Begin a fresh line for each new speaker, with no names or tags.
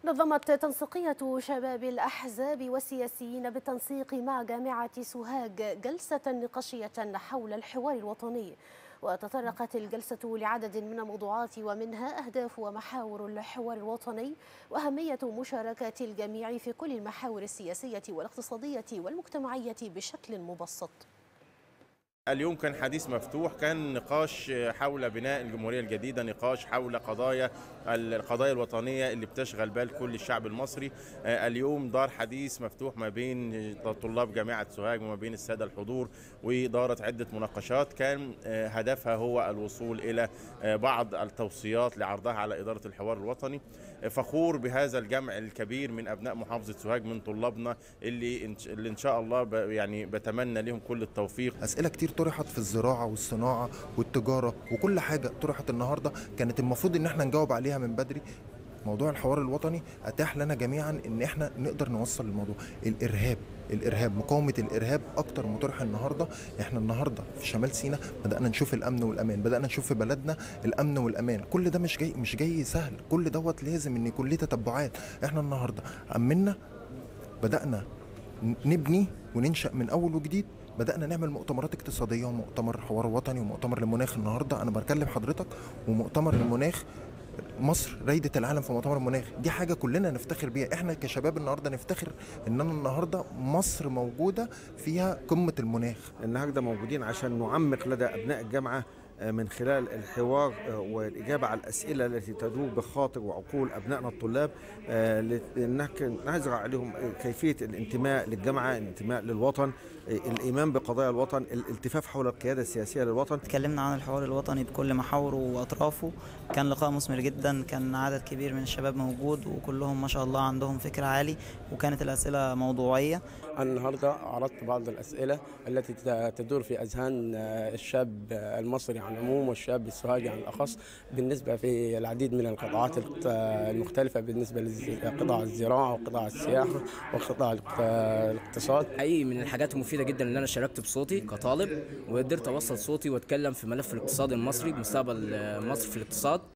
نظمت تنسيقية شباب الأحزاب والسياسيين بالتنسيق مع جامعة سوهاج جلسة نقاشية حول الحوار الوطني وتطرقت الجلسة لعدد من الموضوعات ومنها أهداف ومحاور الحوار الوطني وأهمية مشاركة الجميع في كل المحاور السياسية والاقتصادية والمجتمعية بشكل مبسط
اليوم كان حديث مفتوح كان نقاش حول بناء الجمهورية الجديدة نقاش حول قضايا القضايا الوطنية اللي بتشغل بال كل الشعب المصري اليوم دار حديث مفتوح ما بين طلاب جامعة سوهاج وما بين السادة الحضور ودارت عدة مناقشات كان هدفها هو الوصول إلى بعض التوصيات لعرضها على إدارة الحوار الوطني فخور بهذا الجمع الكبير من أبناء محافظة سوهاج من طلابنا اللي اللي إن شاء الله يعني بتمنى لهم كل التوفيق
أسئلة كتير طرحت في الزراعة والصناعة والتجارة وكل حاجة طرحت النهاردة كانت المفروض ان احنا نجاوب عليها من بدري موضوع الحوار الوطني اتاح لنا جميعا ان احنا نقدر نوصل الموضوع الارهاب الارهاب مقاومه الارهاب اكتر مطرح النهارده احنا النهارده في شمال سيناء بدانا نشوف الامن والامان بدانا نشوف في بلدنا الامن والامان كل ده مش جاي مش جاي سهل كل دوت لازم ان يكون ليه تتبعات احنا النهارده امنا بدانا نبني وننشا من اول وجديد بدأنا نعمل مؤتمرات اقتصادية ومؤتمر حوار وطني ومؤتمر المناخ النهاردة أنا بكلم حضرتك ومؤتمر المناخ مصر رايدة العالم في مؤتمر المناخ دي حاجة كلنا نفتخر بيها احنا كشباب النهاردة نفتخر ان انا النهاردة مصر موجودة فيها قمة المناخ
النهاردة موجودين عشان نعمق لدى ابناء الجامعة من خلال الحوار والإجابة على الأسئلة التي تدور بخاطر وعقول أبنائنا الطلاب نزرع عليهم كيفية الانتماء للجامعة الانتماء للوطن الإيمان بقضايا الوطن الالتفاف حول القيادة السياسية للوطن
تكلمنا عن الحوار الوطني بكل محاوره وأطرافه كان لقاء مثمر جدا كان عدد كبير من الشباب موجود وكلهم ما شاء الله عندهم فكر عالي وكانت الأسئلة موضوعية
أنا النهاردة عرضت بعض الأسئلة التي تدور في أذهان الشاب المصري عن العموم والشاب السوهاجي عن الأخص بالنسبة في العديد من القطاعات المختلفة بالنسبة لقطاع الزراعة وقطاع السياحة وقطاع الاقتصاد
حقيقي من الحاجات المفيدة جدا ان انا شاركت بصوتي كطالب وقدرت اوصل صوتي واتكلم في ملف الاقتصاد المصري مستقبل مصر في الاقتصاد